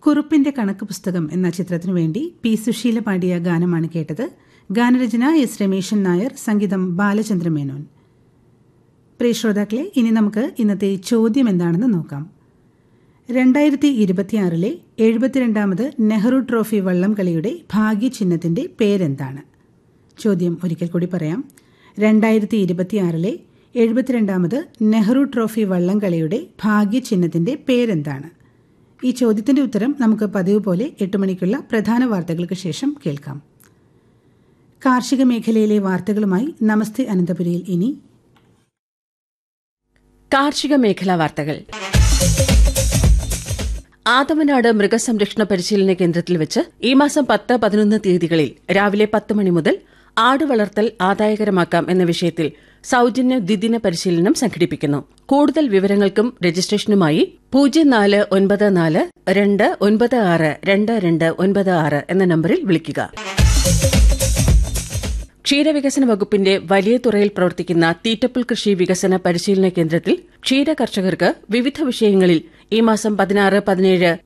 കുറുപ്പിന്റെ കണക്ക് പുസ്തകം എന്ന ചിത്രത്തിനു വേണ്ടി പി സുശീല പാടിയ ഗാനമാണ് കേട്ടത് ഗാനരചന എസ് രമേശൻ നായർ സംഗീതം ബാലചന്ദ്ര മേനോൻ പ്രിയ ശ്രോതാക്കളെ ഇനി നമുക്ക് ഇന്നത്തെ ചോദ്യം എന്താണെന്ന് നോക്കാം രണ്ടായിരത്തി ഇരുപത്തിയാറിലെ എഴുപത്തിരണ്ടാമത് നെഹ്റു ട്രോഫി വള്ളംകളിയുടെ ഭാഗ്യചിഹ്നത്തിന്റെ പേരെന്താണ് ചോദ്യം ഒരിക്കൽ കൂടി പറയാം രണ്ടായിരത്തി ഇരുപത്തിയാറിലെ എഴുപത്തിരണ്ടാമത് നെഹ്റു ട്രോഫി വള്ളംകളിയുടെ ഭാഗ്യചിഹ്നത്തിന്റെ പേരെന്താണ് ഈ ചോദ്യത്തിന്റെ ഉത്തരം നമുക്ക് പതിവ് പോലെ എട്ട് മണിക്കുള്ള പ്രധാന വാർത്തകൾക്ക് ശേഷം കേൾക്കാം കാർഷിക മേഖലയിലെ വാർത്തകളുമായി നമസ്തേ അനന്തപുരിയിൽ ഇനി കാർഷിക മേഖലാ വാർത്തകൾ ആദമനാട് മൃഗസംരക്ഷണ പരിശീലന കേന്ദ്രത്തിൽ വെച്ച് ഈ മാസം പത്ത് പതിനൊന്ന് തീയതികളിൽ രാവിലെ പത്ത് മണി മുതൽ ആട് വളർത്തൽ ആദായകരമാക്കാം എന്ന വിഷയത്തിൽ സൌജന്യ ദ്വിദിന പരിശീലനം സംഘടിപ്പിക്കുന്നു കൂടുതൽ വിവരങ്ങൾക്കും രജിസ്ട്രേഷനുമായി പൂജ്യം നാല് ഒൻപത് നാല് രണ്ട് ഒൻപത് ആറ് രണ്ട് രണ്ട് ഒൻപത് ആറ് എന്ന നമ്പറിൽ വിളിക്കുക ക്ഷീരവികസന വകുപ്പിന്റെ വലിയ തുറയിൽ പ്രവർത്തിക്കുന്ന തീറ്റപ്പുൽ കൃഷി വികസന പരിശീലന കേന്ദ്രത്തിൽ ക്ഷീര കർഷകർക്ക് വിവിധ വിഷയങ്ങളിൽ ഈ മാസം പതിനാറ് പതിനേഴ്